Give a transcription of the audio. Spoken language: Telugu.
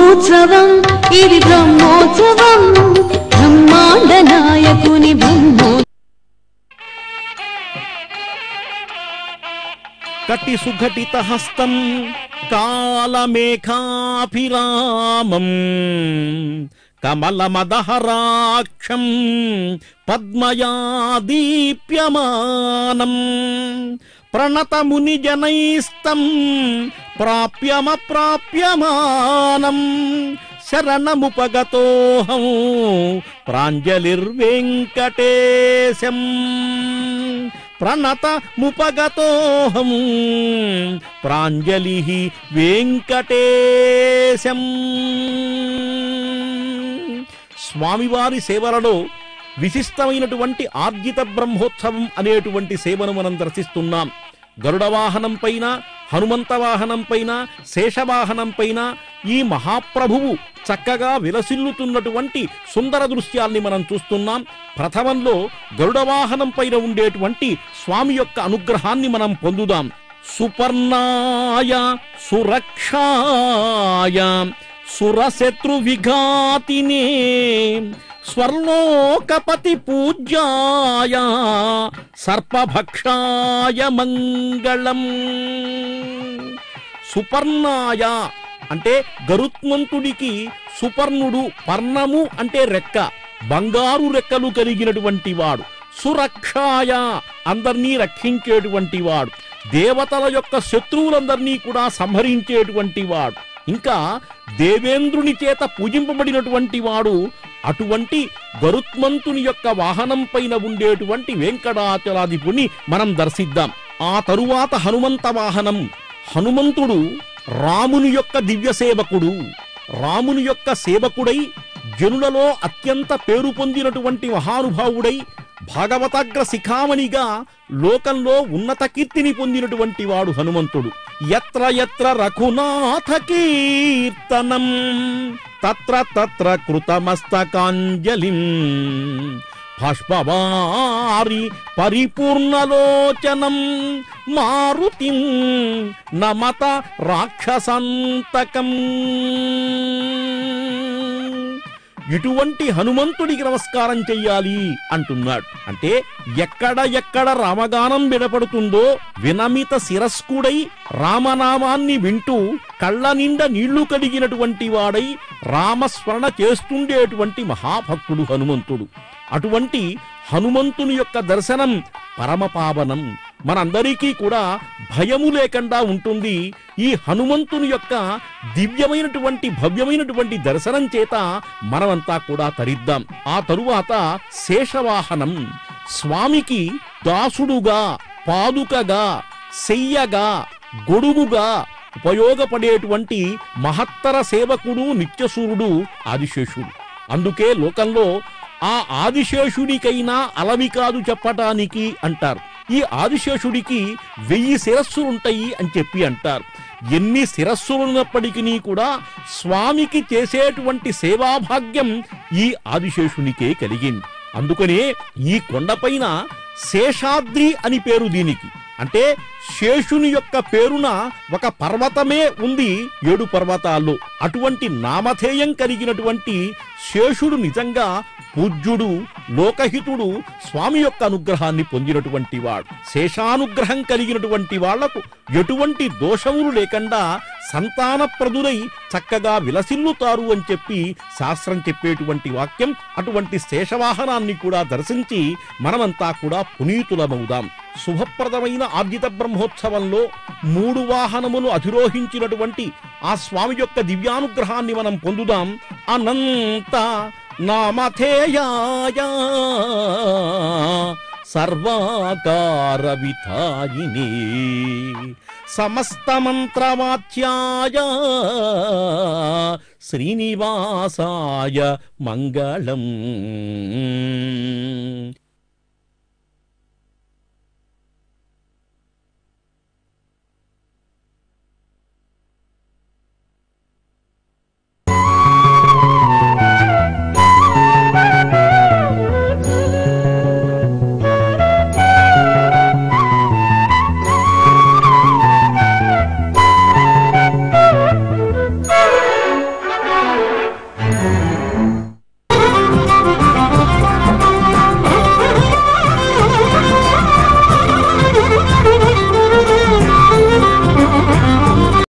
బ్రహ్మోత్సవం ఇది బ్రహ్మోత్సవం బ్రహ్మాండ నాయకుని బ్రహ్మో కటి సుఘటిత హస్తం కాలమేఘాభిరామం కమలమదహరాక్షం పద్మయా దీప్యమానం ప్రణతమునిజనైస్తం ప్రాప్యమప్రాప్యమానం శరణముపగతోహం ప్రాంజలిర్వెంకటేశం ప్రణత ముపగతోహం ప్రాంజలి వెంకటేశం స్వామివారి సేవలలో విశిష్టమైనటువంటి ఆర్జిత బ్రహ్మోత్సవం అనేటువంటి సేవను మనం దర్శిస్తున్నాం గరుడ వాహనం పైన హనుమంత వాహనం పైన శేషవాహనం పైన ఈ మహాప్రభువు చక్కగా విలసిల్లుతున్నటువంటి సుందర దృశ్యాల్ని మనం చూస్తున్నాం ప్రథమంలో గరుడ వాహనం పైన ఉండేటువంటి స్వామి యొక్క అనుగ్రహాన్ని మనం పొందుదాం సుపర్ణాయ సురక్షాయ సురశత్రు విఘాతినే స్వర్లోకపతి పూజ్యాయ సర్పభక్షాయ మంగళం సుపర్ణాయ అంటే గరుత్మంతుడికి సుపర్ణుడు పర్ణము అంటే రెక్క బంగారు రెక్కలు కలిగినటువంటి వాడు సురక్షాయ అందర్నీ రక్షించేటువంటి వాడు దేవతల యొక్క శత్రువులందరినీ కూడా సంహరించేటువంటి వాడు ఇంకా దేవేంద్రుని చేత పూజింపబడినటువంటి వాడు అటువంటి గరుత్మంతుని యొక్క వాహనం పైన ఉండేటువంటి వెంకటాచలాదిపుని మనం దర్శిద్దాం ఆ తరువాత హనుమంత వాహనం హనుమంతుడు రాముని యొక్క దివ్య సేవకుడు రాముని యొక్క సేవకుడై జనులలో అత్యంత పేరు పొందినటువంటి మహానుభావుడై భాగవతాగ్ర శిఖామణిగా లోకంలో ఉన్నత కీర్తిని పొందినటువంటి వాడు హనుమంతుడు ఎత్ర ఎత్ర రఘునాథ కీర్తనం తత్ర తత్ర కృతమస్తకాంజలిం భాష్పవారి పరిపూర్ణలోచనం మారుతిం నమత రాక్షసంతకం ఇటువంటి హనుమంతుడికి నమస్కారం చెయ్యాలి అంటున్నాడు అంటే ఎక్కడ ఎక్కడ రామగానం వినపడుతుందో వినమిత శిరస్కుడై రామనామాన్ని వింటూ కళ్ళ నిండా నీళ్లు కడిగినటువంటి వాడై రామస్మరణ చేస్తుండేటువంటి మహాభక్తుడు హనుమంతుడు అటువంటి హనుమంతుని యొక్క దర్శనం పరమపావనం మనందరికీ కూడా భయము లేకుండా ఉంటుంది ఈ హనుమంతుని యొక్క దివ్యమైనటువంటి భవ్యమైనటువంటి దర్శనం చేత మనమంతా కూడా తరిద్దాం ఆ తరువాత శేషవాహనం స్వామికి దాసుడుగా పాదుకగా శయ్యగా గొడుగుగా ఉపయోగపడేటువంటి మహత్తర సేవకుడు నిత్యసూరుడు ఆదిశేషుడు అందుకే లోకంలో ఆ ఆదిశేషుడికైనా అలవి కాదు చెప్పటానికి అంటారు ఈ ఆదిశేషుడికి వెయ్యి శిరస్సులుంటాయి అని చెప్పి అంటారు ఎన్ని శిరస్సులున్నప్పటికీ కూడా స్వామికి చేసేటువంటి సేవాభాగ్యం ఈ ఆదిశేషునికే కలిగింది అందుకనే ఈ కొండపైన శేషాద్రి అని పేరు దీనికి అంటే శేషుని యొక్క పేరున ఒక పర్వతమే ఉంది ఏడు పర్వతాల్లో అటువంటి నామధేయం కలిగినటువంటి శేషుడు నిజంగా పూజ్యుడు లోకహితుడు స్వామి యొక్క అనుగ్రహాన్ని పొందినటువంటి వాడు శేషానుగ్రహం కలిగినటువంటి వాళ్లకు ఎటువంటి దోషములు లేకుండా సంతానప్రదులై చక్కగా విలసిల్లుతారు అని చెప్పి శాస్త్రం చెప్పేటువంటి వాక్యం అటువంటి శేషవాహనాన్ని కూడా దర్శించి మనమంతా కూడా పునీతులమవుదాం శుభప్రదమైన ఆర్జిత బ్రహ్మోత్సవంలో మూడు వాహనములు అధిరోహించినటువంటి ఆ స్వామి యొక్క దివ్యానుగ్రహాన్ని మనం పొందుదాం అనంత నామధేయాయ సర్వాకార విధాయిని సమస్త మంత్రవాచ్యాయ శ్రీనివాసాయ మంగళం